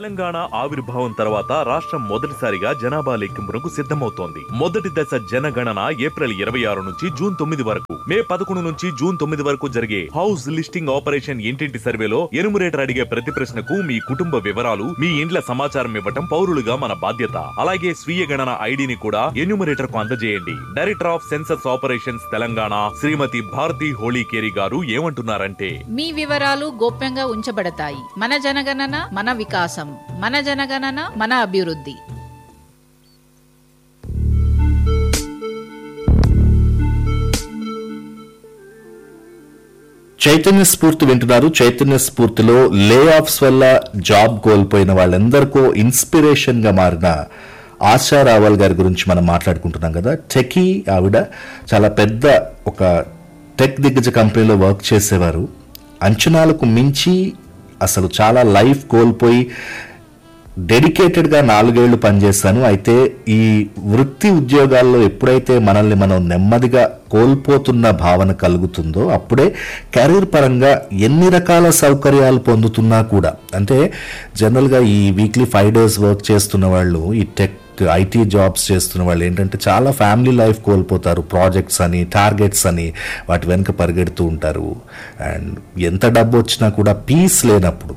తెలంగాణ ఆవిర్భావం తర్వాత రాష్ట్రం మొదటిసారిగా జనాభా లెక్కింపునకు సిద్ధమవుతోంది మొదటి దశ జనగణన ఏప్రిల్ ఇరవై ఆరు నుంచి జూన్ తొమ్మిది వరకు మే పదకొండు నుంచి జూన్ తొమ్మిది వరకు జరిగే హౌస్ లిస్టింగ్ ఆపరేషన్ ఇంటింటి సర్వేలో ఎనుమరేటర్ అడిగే ప్రతి ప్రశ్నకు మీ కుటుంబ వివరాలు మీ ఇండ్ల సమాచారం ఇవ్వటం పౌరులుగా మన బాధ్యత అలాగే స్వీయ గణన ఐడిని కూడా ఎన్యూమరేటర్ కు అందజేయండి director of census operations Telangana శ్రీమతి భారతి హోళీకేరి గారు ఏమంటున్నారంటే మీ వివరాలు గోప్యంగా ఉంచబడతాయి మన జనగణన మన వికాసం మన జనగణన మన అభివృద్ధి చైతన్య స్ఫూర్తి వింటున్నారు చైతన్య స్ఫూర్తిలో లే ఆఫ్స్ వల్ల జాబ్ కోల్పోయిన వాళ్ళందరికో ఇన్స్పిరేషన్ గా మారిన ఆశా రావల్ గారి గురించి మనం మాట్లాడుకుంటున్నాం కదా టెకీ ఆవిడ చాలా పెద్ద ఒక టెక్ దిగ్గజ కంపెనీలో వర్క్ చేసేవారు అంచనాలకు మించి అసలు చాలా లైఫ్ కోల్పోయి డెడికేటెడ్గా నాలుగేళ్లు పనిచేస్తాను అయితే ఈ వృత్తి ఉద్యోగాల్లో ఎప్పుడైతే మనల్ని మనం నెమ్మదిగా కోల్పోతున్న భావన కలుగుతుందో అప్పుడే కెరీర్ పరంగా ఎన్ని రకాల సౌకర్యాలు పొందుతున్నా కూడా అంటే జనరల్గా ఈ వీక్లీ ఫైవ్ డేస్ వర్క్ చేస్తున్న వాళ్ళు ఈ టెక్ ఐటీ జాబ్స్ చేస్తున్న వాళ్ళు ఏంటంటే చాలా ఫ్యామిలీ లైఫ్ కోల్పోతారు ప్రాజెక్ట్స్ అని టార్గెట్స్ అని వాటి వెనుక పరిగెడుతూ ఉంటారు అండ్ ఎంత డబ్బు వచ్చినా కూడా పీస్ లేనప్పుడు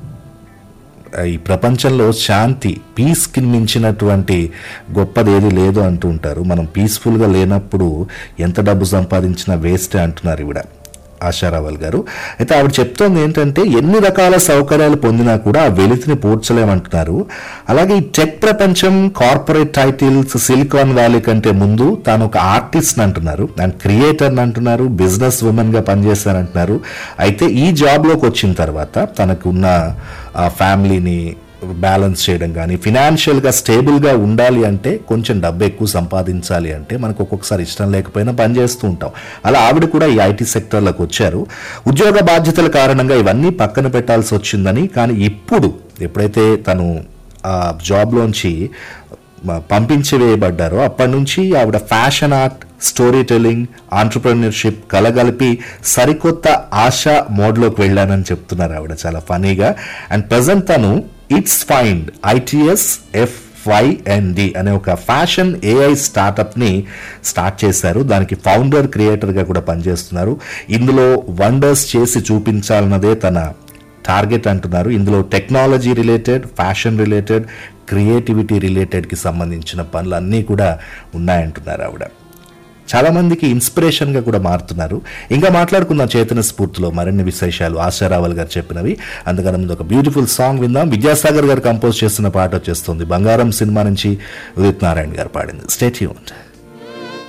ఈ ప్రపంచంలో శాంతి పీస్కి మించినటువంటి గొప్పది ఏది లేదు అంటూ ఉంటారు మనం పీస్ఫుల్గా లేనప్పుడు ఎంత డబ్బు సంపాదించినా వేస్టే అంటున్నారు ఈవిడ ఆశారావల్ గారు అయితే ఆవిడ చెప్తోంది ఏంటంటే ఎన్ని రకాల సౌకర్యాలు పొందినా కూడా ఆ వెలితిని పూడ్చలేమంటున్నారు అలాగే ఈ టెక్ ప్రపంచం కార్పొరేట్ టైటిల్స్ సిలికాన్ వ్యాలీ కంటే ముందు తాను ఒక ఆర్టిస్ట్ అంటున్నారు అండ్ క్రియేటర్ అంటున్నారు బిజినెస్ ఉమెన్ గా పనిచేస్తానంటున్నారు అయితే ఈ జాబ్లోకి వచ్చిన తర్వాత తనకున్న ఆ ఫ్యామిలీని బ్యాలెన్స్ చేయడం కానీ ఫినాన్షియల్గా స్టేబుల్గా ఉండాలి అంటే కొంచెం డబ్బు ఎక్కువ సంపాదించాలి అంటే మనకు ఒక్కొక్కసారి ఇష్టం లేకపోయినా పనిచేస్తూ ఉంటాం అలా ఆవిడ కూడా ఈ ఐటీ సెక్టర్లోకి వచ్చారు ఉద్యోగ బాధ్యతల కారణంగా ఇవన్నీ పక్కన పెట్టాల్సి వచ్చిందని కానీ ఇప్పుడు ఎప్పుడైతే తను ఆ జాబ్లోంచి మ- పంపించి వేయబడ్డారో అప్పటి నుంచి ఆవిడ fashion art storytelling entrepreneurship కలగలిపి సరికొత్త ఆశ మోడ్లోకి వెళ్ళానని చెప్తున్నారు ఆవిడ చాలా ఫనీగా అండ్ ప్రజెంట్ తను it's find ITS F YND అనే ఒక ఫ్యాషన్ ఏఐ స్టార్టప్ని స్టార్ట్ చేశారు దానికి ఫౌండర్ క్రియేటర్గా కూడా పనిచేస్తున్నారు ఇందులో వండర్స్ చేసి చూపించాలన్నదే తన టార్గెట్ అంటున్నారు ఇందులో technology related fashion related creativity రిలేటెడ్కి సంబంధించిన పనులు అన్నీ కూడా ఉన్నాయంటున్నారు ఆవిడ చాలా మందికి ఇన్స్పిరేషన్గా కూడా మారుతున్నారు ఇంకా మాట్లాడుకుందాం చైతన్య స్ఫూర్తిలో మరిన్ని విశేషాలు ఆశారావల్ గారు చెప్పినవి అందుకని ముందు ఒక బ్యూటిఫుల్ సాంగ్ విందాం విద్యాసాగర్ గారు కంపోజ్ చేస్తున్న పాట వచ్చేస్తుంది బంగారం సినిమా నుంచి ఉదిత్ నారాయణ గారు పాడింది స్టేట్ యూన్